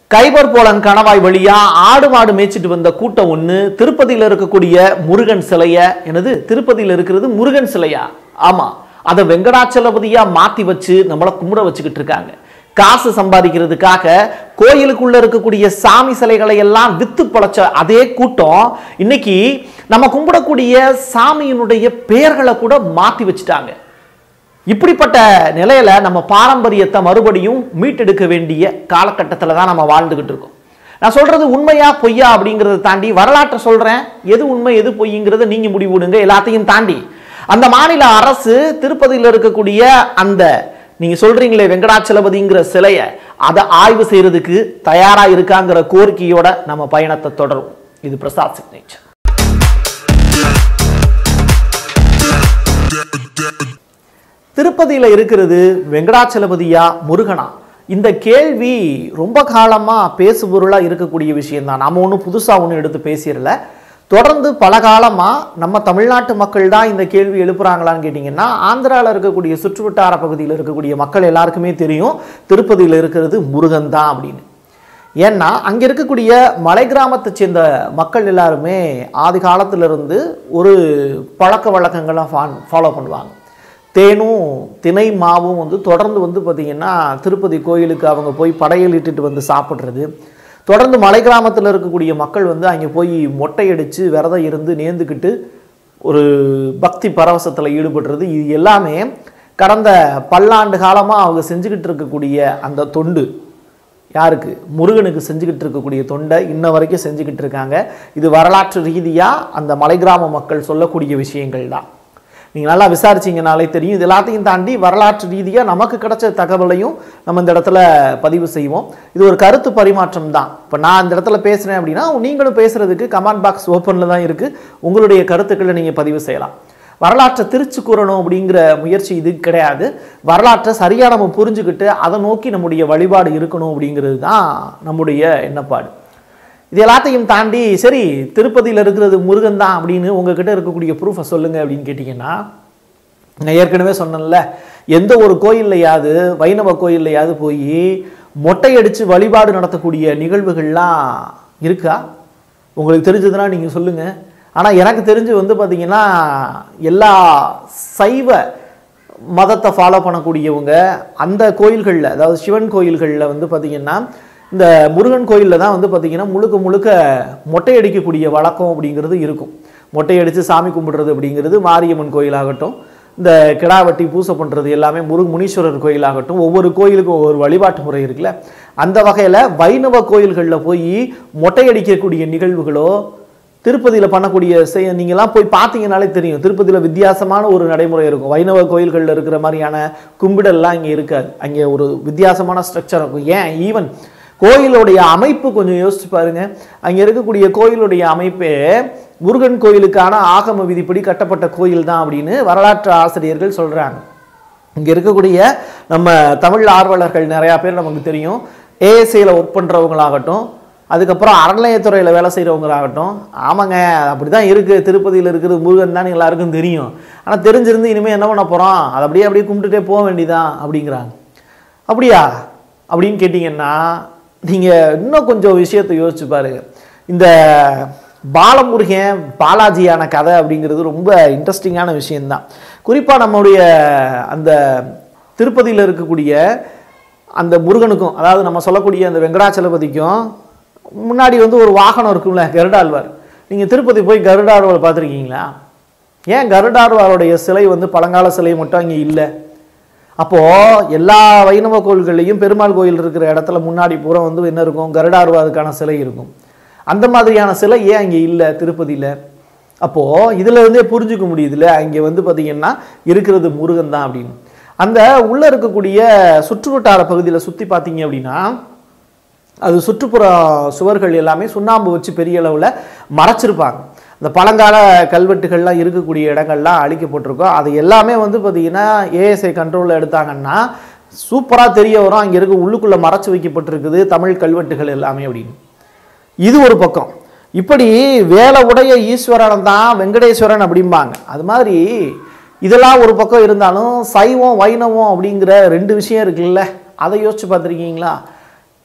Khyber pollen கணவாய் வழியா ஆடு மாடு மேய்ச்சிட்டு வந்த கூட்டம் ஒண்ணு திருப்பதியில இருக்கக்கூடிய முருகன் சிலைய என்னது திருப்பதியில இருக்கிறது முருகன் சிலையா ஆமா அதை வெங்கடாச்சலபதியா மாத்தி வச்சு நம்மள கும்பிட வச்சுக்கிட்டு இருக்காங்க காசு சம்பாதிக்கிறதுக்காக கோயிலுக்குள்ள இருக்கக்கூடிய சாமி சிலைகளை எல்லாம் வித்து பழச்ச அதே கூட்டம் இன்னைக்கு நம்ம கும்பிடக்கூடிய சாமியினுடைய பெயர்களை கூட மாத்தி வச்சுட்டாங்க இப்படிப்பட்ட நிலையில நம்ம பாரம்பரியத்தை மறுபடியும் மீட்டெடுக்க வேண்டிய காலகட்டத்தில் தான் நம்ம வாழ்ந்துகிட்டு இருக்கோம் நான் சொல்றது உண்மையா பொய்யா அப்படிங்கிறத தாண்டி வரலாற்றை சொல்றேன் எது உண்மை எது பொய்ங்கிறத நீங்க முடிவுடுங்க எல்லாத்தையும் தாண்டி அந்த மாநில அரசு திருப்பதியில் இருக்கக்கூடிய அந்த நீங்க சொல்றீங்களே வெங்கடாச்சலபதிங்கிற சிலைய அதை ஆய்வு செய்யறதுக்கு தயாரா இருக்காங்கிற கோரிக்கையோட நம்ம பயணத்தை தொடரும் இது பிரசாத் சிக்னேச்சர் திருப்பதியில் இருக்கிறது வெங்கடாச்சலபதியா முருகனா இந்த கேள்வி ரொம்ப காலமாக பேசுபொருளாக இருக்கக்கூடிய விஷயம்தான் நம்ம ஒன்றும் புதுசாக ஒன்றும் எடுத்து பேசிடல தொடர்ந்து பல காலமாக நம்ம தமிழ்நாட்டு மக்கள் தான் இந்த கேள்வி எழுப்புறாங்களான்னு கேட்டிங்கன்னா ஆந்திராவில் இருக்கக்கூடிய சுற்றுவட்டார பகுதியில் இருக்கக்கூடிய மக்கள் எல்லாருக்குமே தெரியும் திருப்பதியில் இருக்கிறது முருகன் தான் அப்படின்னு ஏன்னா அங்கே இருக்கக்கூடிய மலை கிராமத்தை சேர்ந்த மக்கள் எல்லாருமே ஆதி காலத்திலிருந்து ஒரு பழக்க வழக்கங்களை ஃபாலோ பண்ணுவாங்க தேனும் தினை மாவும் வந்து தொடர்ந்து வந்து பார்த்திங்கன்னா திருப்பதி கோயிலுக்கு அவங்க போய் படையல் இட்டுட்டு வந்து சாப்பிட்றது தொடர்ந்து மலை கிராமத்தில் இருக்கக்கூடிய மக்கள் வந்து அங்கே போய் மொட்டையடித்து விரதம் இருந்து நேர்ந்துக்கிட்டு ஒரு பக்தி பரவசத்தில் ஈடுபடுறது இது எல்லாமே கடந்த பல்லாண்டு காலமாக அவங்க செஞ்சுக்கிட்டு இருக்கக்கூடிய அந்த தொண்டு யாருக்கு முருகனுக்கு செஞ்சுக்கிட்டு இருக்கக்கூடிய தொண்டை இன்ன வரைக்கும் செஞ்சுக்கிட்டு இருக்காங்க இது வரலாற்று ரீதியாக அந்த மலை கிராம மக்கள் சொல்லக்கூடிய விஷயங்கள் தான் நீங்கள் நல்லா விசாரிச்சீங்கனாலே தெரியும் இது எல்லாத்தையும் தாண்டி வரலாற்று ரீதியாக நமக்கு கிடைச்ச தகவலையும் நம்ம இந்த இடத்துல பதிவு செய்வோம் இது ஒரு கருத்து பரிமாற்றம் தான் இப்போ நான் இந்த இடத்துல பேசுகிறேன் அப்படின்னா நீங்களும் பேசுகிறதுக்கு கமெண்ட் பாக்ஸ் ஓப்பனில் தான் இருக்குது உங்களுடைய கருத்துக்களை நீங்கள் பதிவு செய்யலாம் வரலாற்றை திரிச்சு கூறணும் அப்படிங்கிற முயற்சி இது கிடையாது வரலாற்றை சரியாக நம்ம புரிஞ்சுக்கிட்டு அதை நோக்கி நம்முடைய வழிபாடு இருக்கணும் அப்படிங்கிறது தான் நம்முடைய எண்ணப்பாடு இது எல்லாத்தையும் தாண்டி சரி திருப்பதியில் இருக்கிறது முருகன் தான் அப்படின்னு உங்ககிட்ட இருக்கக்கூடிய ப்ரூஃபை சொல்லுங்க அப்படின்னு கேட்டிங்கன்னா நான் ஏற்கனவே சொன்னேன்ல எந்த ஒரு கோயில்லையாவது வைணவ கோயில்லையாவது போய் மொட்டையடித்து வழிபாடு நடத்தக்கூடிய நிகழ்வுகள்லாம் இருக்கா உங்களுக்கு தெரிஞ்சதுன்னா நீங்கள் சொல்லுங்கள் ஆனால் எனக்கு தெரிஞ்சு வந்து பார்த்திங்கன்னா எல்லா சைவ மதத்தை ஃபாலோ பண்ணக்கூடியவங்க அந்த கோயில்களில் அதாவது சிவன் கோயில்களில் வந்து பார்த்திங்கன்னா இந்த முருகன் கோயிலில் தான் வந்து பார்த்திங்கன்னா முழுக்க முழுக்க மொட்டை அடிக்கக்கூடிய வழக்கம் அப்படிங்கிறது இருக்கும் மொட்டை அடித்து சாமி கும்பிடுறது அப்படிங்கிறது மாரியம்மன் கோயிலாகட்டும் இந்த கிடா வெட்டி பூசை பண்ணுறது எல்லாமே முரு முனீஸ்வரர் கோயிலாகட்டும் ஒவ்வொரு கோயிலுக்கும் ஒவ்வொரு வழிபாட்டு முறை இருக்குல்ல அந்த வகையில் வைணவ கோயில்களில் போய் மொட்டை அடிக்கக்கூடிய நிகழ்வுகளோ திருப்பதியில் பண்ணக்கூடிய செய் நீங்கள்லாம் போய் பார்த்தீங்கனாலே தெரியும் திருப்பதியில் வித்தியாசமான ஒரு நடைமுறை இருக்கும் வைணவ கோயில்களில் இருக்கிற மாதிரியான கும்பிடல்லாம் இங்கே இருக்காது அங்கே ஒரு வித்தியாசமான ஸ்ட்ரக்சர் இருக்கும் ஏன் ஈவன் கோயிலுடைய அமைப்பு கொஞ்சம் யோசிச்சு பாருங்க அங்கே இருக்கக்கூடிய கோயிலுடைய அமைப்பே முருகன் கோயிலுக்கான ஆகம விதிப்படி கட்டப்பட்ட கோயில் தான் அப்படின்னு வரலாற்று ஆசிரியர்கள் சொல்கிறாங்க இங்கே இருக்கக்கூடிய நம்ம தமிழ் ஆர்வலர்கள் நிறையா பேர் நமக்கு தெரியும் ஏஎஸ்ஐயில் ஒர்க் பண்ணுறவங்களாகட்டும் அதுக்கப்புறம் அறநிலையத்துறையில் வேலை செய்கிறவங்களாகட்டும் ஆமாங்க அப்படி தான் இருக்குது திருப்பதியில் இருக்கிறது முருகன் தான் எல்லாருக்கும் தெரியும் ஆனால் தெரிஞ்சிருந்து இனிமேல் என்ன பண்ண போகிறோம் அதை அப்படியே அப்படியே கும்பிட்டுட்டே போக வேண்டியதான் அப்படிங்கிறாங்க அப்படியா அப்படின்னு கேட்டிங்கன்னா நீங்கள் இன்னும் கொஞ்சம் விஷயத்தை யோசிச்சு பாருங்க இந்த பாலமுருகன் பாலாஜியான கதை அப்படிங்கிறது ரொம்ப இன்ட்ரெஸ்டிங்கான விஷயம்தான் குறிப்பாக நம்முடைய அந்த திருப்பதியில் இருக்கக்கூடிய அந்த முருகனுக்கும் அதாவது நம்ம சொல்லக்கூடிய அந்த வெங்கடாச்சலபதிக்கும் முன்னாடி வந்து ஒரு வாகனம் இருக்கும்ல கருடாழ்வார் நீங்கள் திருப்பதி போய் கருடாழ்வார் பார்த்துருக்கீங்களா ஏன் கருடாழ்வாருடைய சிலை வந்து பழங்கால சிலை மட்டும் அங்கே இல்லை அப்போது எல்லா வைணவ கோயில்கள்லையும் பெருமாள் கோயில் இருக்கிற இடத்துல முன்னாடி பூரா வந்து என்ன இருக்கும் கருடாழ்வாருக்கான சிலை இருக்கும் அந்த மாதிரியான சிலை ஏன் அங்கே இல்லை திருப்பதியில் அப்போது இதில் இருந்தே புரிஞ்சுக்க முடியுதுல்ல அங்கே வந்து பார்த்திங்கன்னா இருக்கிறது முருகன் தான் அப்படின்னு அந்த உள்ளே இருக்கக்கூடிய சுற்றுவட்டார பகுதியில் சுற்றி பார்த்தீங்க அப்படின்னா அது சுற்றுப்புற சுவர்கள் எல்லாமே சுண்ணாம்பு வச்சு பெரிய அளவில் மறைச்சிருப்பாங்க இந்த பழங்கால கல்வெட்டுகள்லாம் இருக்கக்கூடிய இடங்கள்லாம் அழிக்கப்பட்டிருக்கும் அது எல்லாமே வந்து பார்த்திங்கன்னா ஏஎஸ்ஐ கண்ட்ரோலில் எடுத்தாங்கன்னா சூப்பராக தெரிய வரும் அங்கே இருக்க உள்ளுக்குள்ளே மறைச்சு வைக்கப்பட்டிருக்குது தமிழ் கல்வெட்டுகள் எல்லாமே அப்படின்னு இது ஒரு பக்கம் இப்படி வேலை உடைய ஈஸ்வரன் தான் வெங்கடேஸ்வரன் அப்படிம்பாங்க அது மாதிரி இதெல்லாம் ஒரு பக்கம் இருந்தாலும் சைவம் வைணவம் அப்படிங்கிற ரெண்டு விஷயம் இருக்குல்ல அதை யோசிச்சு பார்த்துருக்கீங்களா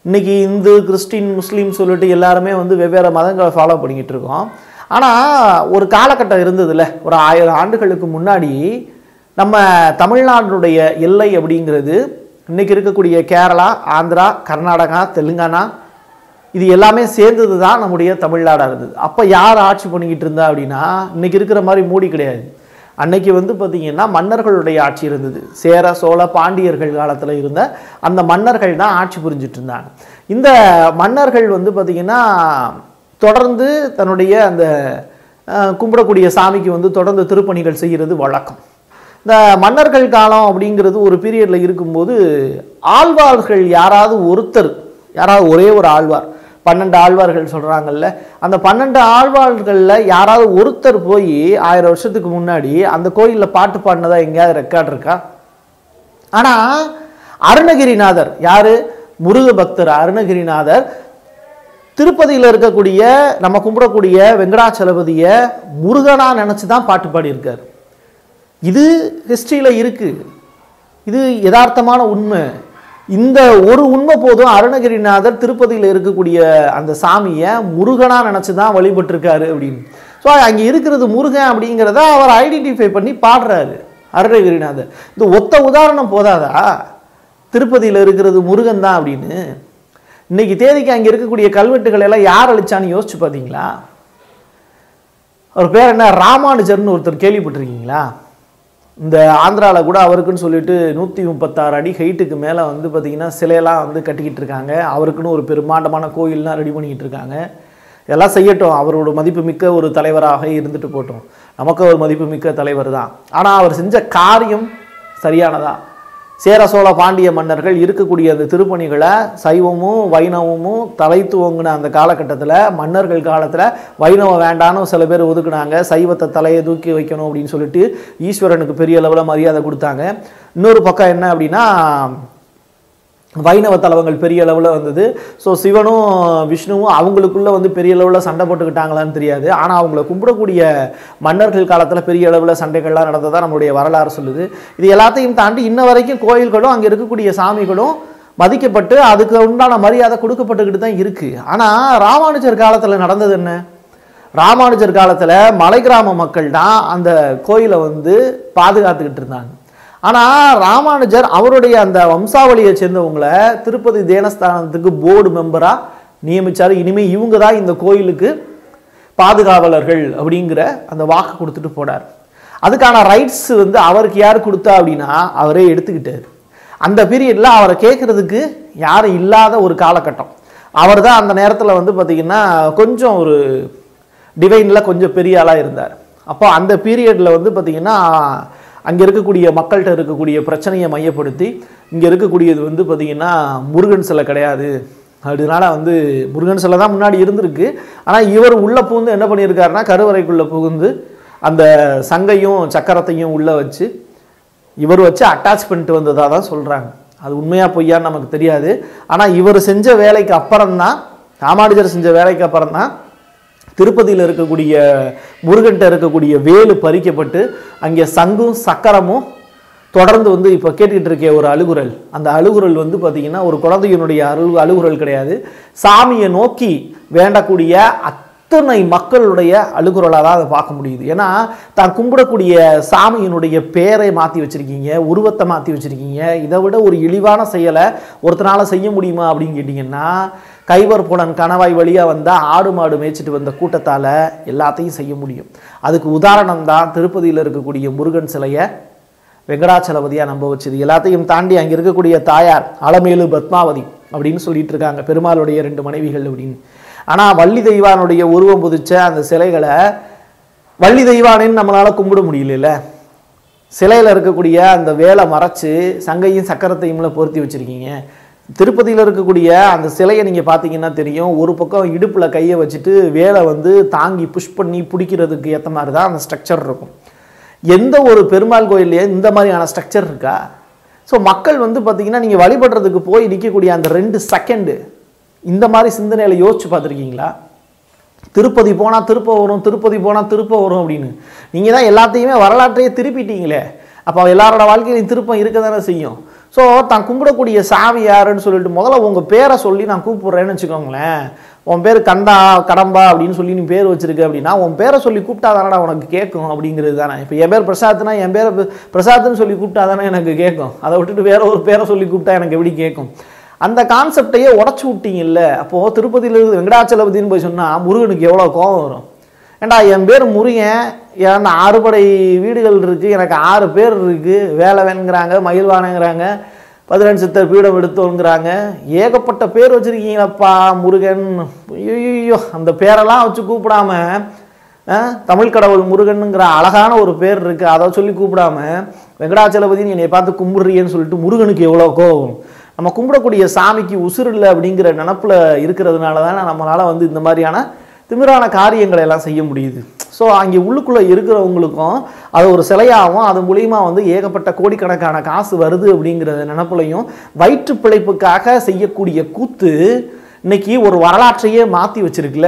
இன்னைக்கு இந்து கிறிஸ்டின் முஸ்லீம் சொல்லிட்டு எல்லாருமே வந்து வெவ்வேறு மதங்களை ஃபாலோ பண்ணிக்கிட்டு இருக்கோம் ஆனால் ஒரு காலகட்டம் இருந்ததுல ஒரு ஆயிரம் ஆண்டுகளுக்கு முன்னாடி நம்ம தமிழ்நாடுடைய எல்லை அப்படிங்கிறது இன்னைக்கு இருக்கக்கூடிய கேரளா ஆந்திரா கர்நாடகா தெலுங்கானா இது எல்லாமே சேர்ந்தது தான் நம்முடைய தமிழ்நாடாக இருந்தது அப்போ யார் ஆட்சி பண்ணிக்கிட்டு இருந்தா அப்படின்னா இன்னைக்கு இருக்கிற மாதிரி மூடி கிடையாது அன்னைக்கு வந்து பார்த்திங்கன்னா மன்னர்களுடைய ஆட்சி இருந்தது சேர சோழ பாண்டியர்கள் காலத்தில் இருந்த அந்த மன்னர்கள் தான் ஆட்சி புரிஞ்சிட்டு இருந்தாங்க இந்த மன்னர்கள் வந்து பார்த்திங்கன்னா தொடர்ந்து தன்னுடைய அந்த அஹ், கும்பிடக்கூடிய சாமிக்கு வந்து தொடர்ந்து திருப்பணிகள் செய்கிறது வழக்கம் இந்த மன்னர்கள் காலம் அப்படிங்கிறது ஒரு பீரியடில் இருக்கும்போது ஆழ்வார்கள் யாராவது ஒருத்தர் யாராவது ஒரே ஒரு ஆழ்வார் பன்னெண்டு ஆழ்வார்கள் சொல்கிறாங்கல்ல அந்த பன்னெண்டு ஆழ்வார்களில் யாராவது ஒருத்தர் போய் ஆயிரம் வருஷத்துக்கு முன்னாடி அந்த கோயிலில் பாட்டு பாடினதா எங்கேயாவது ரெக்கார்ட் இருக்கா ஆனால் அருணகிரிநாதர் யாரு முருக பக்தர் அருணகிரிநாதர் திருப்பதியில் இருக்கக்கூடிய நம்ம கும்பிடக்கூடிய வெங்கடாச்சலபதியை முருகனா நினச்சி தான் பாட்டு பாடியிருக்கார் இது ஹிஸ்ட்ரியில் இருக்குது இது யதார்த்தமான உண்மை இந்த ஒரு உண்மை போதும் அருணகிரிநாதர் திருப்பதியில் இருக்கக்கூடிய அந்த சாமியை முருகனாக நினச்சி தான் வழிபட்டிருக்காரு அப்படின்னு ஸோ அங்கே இருக்கிறது முருகன் அப்படிங்கிறத அவர் ஐடென்டிஃபை பண்ணி பாடுறாரு அருணகிரிநாதர் இந்த ஒத்த உதாரணம் போதாதா திருப்பதியில் இருக்கிறது முருகன் தான் அப்படின்னு இன்னைக்கு தேதிக்கு அங்கே இருக்கக்கூடிய கல்வெட்டுகள் எல்லாம் யார் அழிச்சான்னு யோசிச்சு பார்த்தீங்களா அவர் பேர் என்ன ராமானுஜர்னு ஒருத்தர் கேள்விப்பட்டிருக்கீங்களா இந்த ஆந்திராவில் கூட அவருக்குன்னு சொல்லிட்டு நூற்றி முப்பத்தாறு அடி ஹைட்டுக்கு மேலே வந்து பார்த்திங்கன்னா சிலையெல்லாம் வந்து கட்டிக்கிட்டு இருக்காங்க அவருக்குன்னு ஒரு பெருமாண்டமான கோயில்லாம் ரெடி பண்ணிக்கிட்டு இருக்காங்க இதெல்லாம் செய்யட்டும் அவரோட மதிப்புமிக்க ஒரு தலைவராக இருந்துட்டு போட்டோம் நமக்கு ஒரு மதிப்புமிக்க தலைவர் தான் ஆனால் அவர் செஞ்ச காரியம் சரியானதா சேர சோழ பாண்டிய மன்னர்கள் இருக்கக்கூடிய அந்த திருப்பணிகளை சைவமும் வைணவமும் தலை துவங்கின அந்த காலகட்டத்தில் மன்னர்கள் காலத்தில் வைணவம் வேண்டான்னு சில பேர் ஒதுக்குனாங்க சைவத்தை தலையை தூக்கி வைக்கணும் அப்படின்னு சொல்லிட்டு ஈஸ்வரனுக்கு பெரிய அளவில் மரியாதை கொடுத்தாங்க இன்னொரு பக்கம் என்ன அப்படின்னா வைணவ தலவங்கள் பெரிய அளவில் வந்தது ஸோ சிவனும் விஷ்ணுவும் அவங்களுக்குள்ள வந்து பெரிய அளவில் சண்டை போட்டுக்கிட்டாங்களான்னு தெரியாது ஆனால் அவங்கள கும்பிடக்கூடிய மன்னர்கள் காலத்தில் பெரிய அளவில் சண்டைகள்லாம் நடந்ததா நம்மளுடைய வரலாறு சொல்லுது இது எல்லாத்தையும் தாண்டி இன்ன வரைக்கும் கோயில்களும் அங்கே இருக்கக்கூடிய சாமிகளும் மதிக்கப்பட்டு அதுக்கு உண்டான மரியாதை கொடுக்கப்பட்டுக்கிட்டு தான் இருக்குது ஆனால் ராமானுஜர் காலத்தில் நடந்தது என்ன ராமானுஜர் காலத்தில் மலை கிராம மக்கள் தான் அந்த கோயிலை வந்து பாதுகாத்துக்கிட்டு இருந்தாங்க ஆனால் ராமானுஜர் அவருடைய அந்த வம்சாவளியை சேர்ந்தவங்களை திருப்பதி தேனஸ்தானத்துக்கு போர்டு மெம்பராக நியமிச்சார் இனிமேல் இவங்க தான் இந்த கோயிலுக்கு பாதுகாவலர்கள் அப்படிங்கிற அந்த வாக்கு கொடுத்துட்டு போனார் அதுக்கான ரைட்ஸ் வந்து அவருக்கு யார் கொடுத்தா அப்படின்னா அவரே எடுத்துக்கிட்டார் அந்த பீரியடில் அவரை கேட்குறதுக்கு யாரும் இல்லாத ஒரு காலகட்டம் அவர் தான் அந்த நேரத்தில் வந்து பார்த்திங்கன்னா கொஞ்சம் ஒரு டிவைனில் கொஞ்சம் பெரிய ஆளாக இருந்தார் அப்போ அந்த பீரியடில் வந்து பார்த்திங்கன்னா அங்கே இருக்கக்கூடிய மக்கள்கிட்ட இருக்கக்கூடிய பிரச்சனையை மையப்படுத்தி இங்கே இருக்கக்கூடியது வந்து பார்த்திங்கன்னா முருகன் சிலை கிடையாது அதனால வந்து முருகன் சிலை தான் முன்னாடி இருந்திருக்கு ஆனால் இவர் உள்ளே புகுந்து என்ன பண்ணியிருக்காருன்னா கருவறைக்குள்ளே புகுந்து அந்த சங்கையும் சக்கரத்தையும் உள்ளே வச்சு இவர் வச்சு அட்டாச் பண்ணிட்டு வந்ததாக தான் சொல்கிறாங்க அது உண்மையா பொய்யான்னு நமக்கு தெரியாது ஆனால் இவர் செஞ்ச வேலைக்கு அப்புறம்தான் ராமானுஜர் செஞ்ச வேலைக்கு அப்புறம்தான் திருப்பதியில் இருக்கக்கூடிய முருகன்ட்ட இருக்கக்கூடிய வேலு பறிக்கப்பட்டு அங்கே சங்கும் சக்கரமும் தொடர்ந்து வந்து இப்போ கேட்டுக்கிட்டு இருக்கே ஒரு அழுகுரல் அந்த அழுகுரல் வந்து பார்த்திங்கன்னா ஒரு குழந்தையினுடைய அழு அழுகுரல் கிடையாது சாமியை நோக்கி வேண்டக்கூடிய அத்தனை மக்களுடைய அழுகுரலாக தான் அதை பார்க்க முடியுது ஏன்னா தான் கும்பிடக்கூடிய சாமியினுடைய பேரை மாற்றி வச்சுருக்கீங்க உருவத்தை மாற்றி வச்சுருக்கீங்க இதை விட ஒரு இழிவான செயலை ஒருத்தனால் செய்ய முடியுமா அப்படின்னு கேட்டிங்கன்னா கைவர் புலன் கணவாய் வழியாக வந்தால் ஆடு மாடு மேய்ச்சிட்டு வந்த கூட்டத்தால் எல்லாத்தையும் செய்ய முடியும் அதுக்கு உதாரணம் தான் திருப்பதியில் இருக்கக்கூடிய முருகன் சிலையை வெங்கடாச்சலபதியாக நம்ப வச்சது எல்லாத்தையும் தாண்டி அங்கே இருக்கக்கூடிய தாயார் அலமேலு பத்மாவதி அப்படின்னு சொல்லிட்டு இருக்காங்க பெருமாளுடைய ரெண்டு மனைவிகள் அப்படின்னு ஆனால் வள்ளி தெய்வானுடைய உருவம் புதிச்ச அந்த சிலைகளை வள்ளி தெய்வானின்னு நம்மளால் கும்பிட முடியல சிலையில் இருக்கக்கூடிய அந்த வேலை மறைச்சு சங்கையும் சக்கரத்தையும்ல பொருத்தி வச்சுருக்கீங்க திருப்பதியில் இருக்கக்கூடிய அந்த சிலையை நீங்கள் பார்த்தீங்கன்னா தெரியும் ஒரு பக்கம் இடுப்பில் கையை வச்சுட்டு வேலை வந்து தாங்கி புஷ் பண்ணி பிடிக்கிறதுக்கு ஏற்ற மாதிரி தான் அந்த ஸ்ட்ரக்சர் இருக்கும் எந்த ஒரு பெருமாள் கோயில்லையே இந்த மாதிரியான ஸ்ட்ரக்சர் இருக்கா ஸோ மக்கள் வந்து பார்த்தீங்கன்னா நீங்கள் வழிபடுறதுக்கு போய் நிற்கக்கூடிய அந்த ரெண்டு செகண்டு இந்த மாதிரி சிந்தனையில் யோசிச்சு பார்த்துருக்கீங்களா திருப்பதி போனால் திருப்ப வரும் திருப்பதி போனால் திருப்ப வரும் அப்படின்னு நீங்கள் தான் எல்லாத்தையுமே வரலாற்றையே திருப்பிட்டீங்களே அப்போ எல்லாரோட வாழ்க்கையிலையும் திருப்பம் இருக்க தானே செய்யும் ஸோ தான் கும்பிடக்கூடிய சாமி யாருன்னு சொல்லிட்டு முதல்ல உங்கள் பேரை சொல்லி நான் கூப்பிட்றேன்னு வச்சுக்கோங்களேன் உன் பேர் கண்டா கடம்பா அப்படின்னு சொல்லி நீ பேர் வச்சிருக்க அப்படின்னா உன் பேரை சொல்லி கூப்பிட்டா தானடா உனக்கு கேட்கும் அப்படிங்கிறது தானே இப்போ என் பேர் பிரசாத்னா என் பேரை பி- பிரசாத்னு சொல்லி கூப்பிட்டா தானே எனக்கு கேட்கும் அதை விட்டுட்டு வேற ஒரு பேரை சொல்லி கூப்பிட்டா எனக்கு எப்படி கேட்கும் அந்த கான்செப்டையே உடச்சி விட்டீங்கல்ல அப்போது திருப்பதியில் இருந்து வெங்கடாச்சலபதினு போய் சொன்னால் முருகனுக்கு எவ்வளோ கோபம் வரும் ஏண்டா என் பேர் முருகன் என் ஆறுபடை வீடுகள் இருக்குது எனக்கு ஆறு பேர் இருக்குது வேலை வேணுங்கிறாங்க மயில்வானங்கிறாங்க பதினெண்டு சித்தர் பீடம் எடுத்தோங்கிறாங்க ஏகப்பட்ட பேர் வச்சுருக்கீங்களப்பா முருகன் ஐயோ அந்த பேரெல்லாம் வச்சு கூப்பிடாம அஹ், தமிழ் கடவுள் முருகனுங்கிற அழகான ஒரு பேர் இருக்குது அதை சொல்லி கூப்பிடாம வெங்கடாச்சலபதினு என்னை பார்த்து கும்பிடுறியேன்னு சொல்லிட்டு முருகனுக்கு எவ்வளோ கோவம் நம்ம கும்பிடக்கூடிய சாமிக்கு உசுர் இல்லை அப்படிங்கிற நினப்பில் இருக்கிறதுனால தானே நம்மளால் வந்து இந்த மாதிரியான திமிரான காரியங்களை எல்லாம் செய்ய முடியுது ஸோ அங்கே உள்ளுக்குள்ளே இருக்கிறவங்களுக்கும் அது ஒரு சிலையாகவும் அது மூலியமா வந்து ஏகப்பட்ட கோடிக்கணக்கான காசு வருது அப்படிங்கிற நினப்புலையும் வயிற்று பிழைப்புக்காக செய்யக்கூடிய கூத்து இன்னைக்கு ஒரு வரலாற்றையே மாற்றி வச்சிருக்குல்ல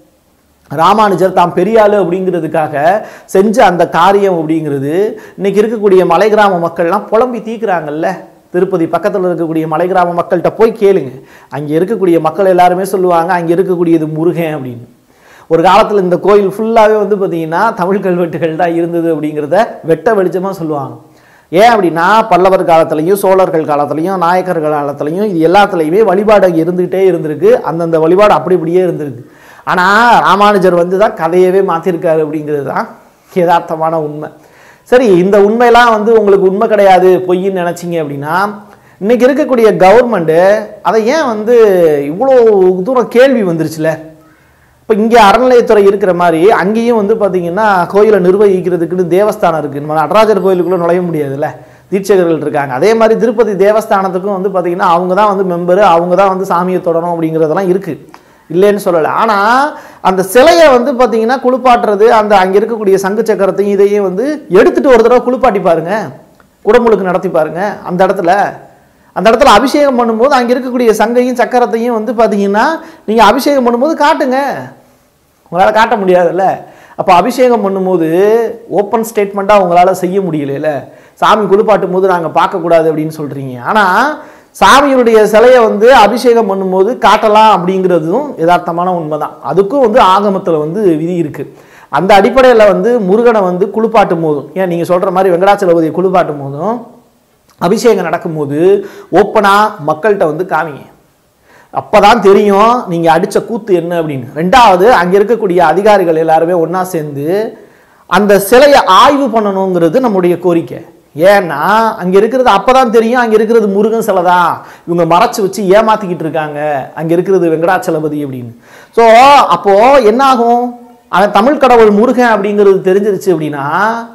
ராமானுஜர் தாம் பெரிய ஆளு அப்படிங்கிறதுக்காக செஞ்ச அந்த காரியம் அப்படிங்கிறது இன்னைக்கு இருக்கக்கூடிய மலை கிராம மக்கள்லாம் புலம்பி தீக்குறாங்கல்ல திருப்பதி பக்கத்தில் இருக்கக்கூடிய மலை கிராம மக்கள்கிட்ட போய் கேளுங்க அங்கே இருக்கக்கூடிய மக்கள் எல்லாருமே சொல்லுவாங்க அங்கே இருக்கக்கூடியது முருகன் அப்படின்னு ஒரு காலத்தில் இந்த கோயில் ஃபுல்லாகவே வந்து பார்த்தீங்கன்னா தமிழ் கல்வெட்டுகள் தான் இருந்தது அப்படிங்கிறத வெட்ட வெளிச்சமாக சொல்லுவாங்க ஏன் அப்படின்னா பல்லவர் காலத்துலையும் சோழர்கள் காலத்துலையும் நாயக்கர்கள் காலத்துலையும் இது எல்லாத்துலேயுமே வழிபாடு அங்கே இருந்துகிட்டே இருந்திருக்கு அந்தந்த வழிபாடு அப்படி இப்படியே இருந்திருக்கு ஆனால் ராமானுஜர் வந்து தான் கதையவே மாற்றிருக்காரு அப்படிங்கிறது தான் யதார்த்தமான உண்மை சரி இந்த உண்மையெல்லாம் வந்து உங்களுக்கு உண்மை கிடையாது பொய்ன்னு நினச்சிங்க அப்படின்னா இன்னைக்கு இருக்கக்கூடிய கவர்மெண்ட்டு அதை ஏன் வந்து இவ்வளோ தூரம் கேள்வி வந்துருச்சுல இப்போ இங்கே அறநிலையத்துறை இருக்கிற மாதிரி அங்கேயும் வந்து பார்த்தீங்கன்னா கோயிலை நிர்வகிக்கிறதுக்குன்னு தேவஸ்தானம் இருக்குது நம்ம நடராஜர் கோயிலுக்குள்ளே நுழைய முடியாதுல்ல தீட்சகர்கள் இருக்காங்க அதே மாதிரி திருப்பதி தேவஸ்தானத்துக்கும் வந்து பார்த்தீங்கன்னா அவங்க தான் வந்து மெம்பரு அவங்க தான் வந்து சாமியை தொடரும் அப்படிங்கிறதெல்லாம் இருக்குது இல்லைன்னு சொல்லலை ஆனால் அந்த சிலையை வந்து பார்த்தீங்கன்னா குளிப்பாட்டுறது அந்த அங்கே இருக்கக்கூடிய சங்கு சக்கரத்தையும் இதையும் வந்து எடுத்துட்டு ஒரு தடவை குளிப்பாட்டி பாருங்க குடமுழுக்கு நடத்தி பாருங்க அந்த இடத்துல அந்த இடத்துல அபிஷேகம் பண்ணும்போது அங்கே இருக்கக்கூடிய சங்கையும் சக்கரத்தையும் வந்து பார்த்தீங்கன்னா நீங்கள் அபிஷேகம் பண்ணும்போது காட்டுங்க உங்களால் காட்ட முடியாதுல்ல அப்போ அபிஷேகம் பண்ணும்போது ஓப்பன் ஸ்டேட்மெண்ட்டாக உங்களால் செய்ய முடியலைல்ல சாமி குளிப்பாட்டும் போது நாங்கள் பார்க்கக்கூடாது அப்படின்னு சொல்கிறீங்க ஆனால் சாமியுடைய சிலையை வந்து அபிஷேகம் பண்ணும்போது காட்டலாம் அப்படிங்கிறதும் யதார்த்தமான உண்மை தான் அதுக்கும் வந்து ஆகமத்தில் வந்து விதி இருக்குது அந்த அடிப்படையில் வந்து முருகனை வந்து குளிப்பாட்டும் போதும் ஏன் நீங்கள் சொல்கிற மாதிரி வெங்கடாச்சலபதியை குளிப்பாட்டும் போதும் அபிஷேகம் நடக்கும்போது ஓப்பனாக மக்கள்கிட்ட வந்து காமிங்க அப்பதான் தெரியும் நீங்கள் அடித்த கூத்து என்ன அப்படின்னு ரெண்டாவது அங்கே இருக்கக்கூடிய அதிகாரிகள் எல்லாருமே ஒன்றா சேர்ந்து அந்த சிலையை ஆய்வு பண்ணணுங்கிறது நம்முடைய கோரிக்கை ஏன்னா அங்கே இருக்கிறது அப்பதான் தெரியும் அங்கே இருக்கிறது முருகன் சிலை தான் இவங்க மறைச்சு வச்சு ஏமாத்திக்கிட்டு இருக்காங்க அங்கே இருக்கிறது வெங்கடாச்சலபதி அப்படின்னு ஸோ அப்போது என்ன ஆகும் அவன் தமிழ் கடவுள் முருகன் அப்படிங்கிறது தெரிஞ்சிருச்சு அப்படின்னா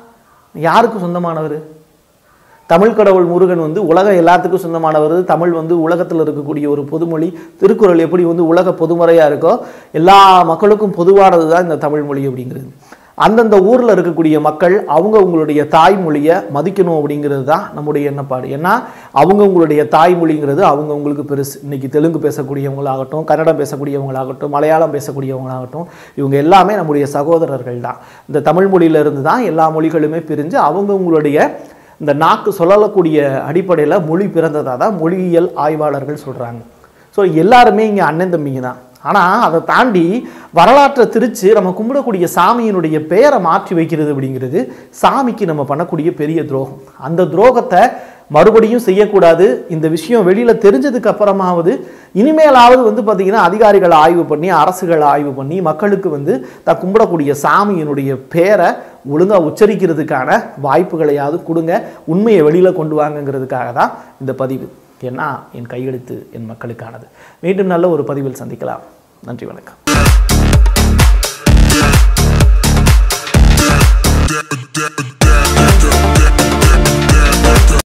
யாருக்கு சொந்தமானவர் தமிழ் கடவுள் முருகன் வந்து உலகம் எல்லாத்துக்கும் சொந்தமானவர் தமிழ் வந்து உலகத்தில் இருக்கக்கூடிய ஒரு பொதுமொழி திருக்குறள் எப்படி வந்து உலக பொதுமறையாக இருக்கோ எல்லா மக்களுக்கும் பொதுவானது தான் இந்த தமிழ் மொழி அப்படிங்கிறது அந்தந்த ஊரில் இருக்கக்கூடிய மக்கள் அவங்க உங்களுடைய தாய்மொழியை மதிக்கணும் அப்படிங்கிறது தான் நம்முடைய எண்ணப்பாடு ஏன்னா அவங்க உங்களுடைய தாய்மொழிங்கிறது அவங்க உங்களுக்கு பெருசு இன்னைக்கு தெலுங்கு பேசக்கூடியவங்களாகட்டும் கன்னடம் பேசக்கூடியவங்களாகட்டும் மலையாளம் பேசக்கூடியவங்களாகட்டும் இவங்க எல்லாமே நம்முடைய சகோதரர்கள் தான் இந்த தமிழ் மொழியிலிருந்து தான் எல்லா மொழிகளுமே பிரிஞ்சு அவங்க உங்களுடைய இந்த நாக்கு சொல்லக்கூடிய அடிப்படையில் மொழி பிறந்ததாக தான் மொழியியல் ஆய்வாளர்கள் சொல்கிறாங்க ஸோ எல்லாருமே இங்கே அண்ணன் தம்பிங்க தான் ஆனால் அதை தாண்டி வரலாற்றை திரிச்சு நம்ம கும்பிடக்கூடிய சாமியினுடைய பெயரை மாற்றி வைக்கிறது அப்படிங்கிறது சாமிக்கு நம்ம பண்ணக்கூடிய பெரிய துரோகம் அந்த துரோகத்தை மறுபடியும் செய்யக்கூடாது இந்த விஷயம் வெளியில் தெரிஞ்சதுக்கு அப்புறமாவது இனிமேலாவது வந்து பார்த்திங்கன்னா அதிகாரிகள் ஆய்வு பண்ணி அரசுகள் ஆய்வு பண்ணி மக்களுக்கு வந்து தான் கும்பிடக்கூடிய சாமியினுடைய பேரை ஒழுங்காக உச்சரிக்கிறதுக்கான வாய்ப்புகளையாவது கொடுங்க உண்மையை வெளியில் கொண்டு வாங்கங்கிறதுக்காக தான் இந்த பதிவு ஏன்னா என் கையெழுத்து என் மக்களுக்கானது மீண்டும் நல்ல ஒரு பதிவில் சந்திக்கலாம் நன்றி வணக்கம்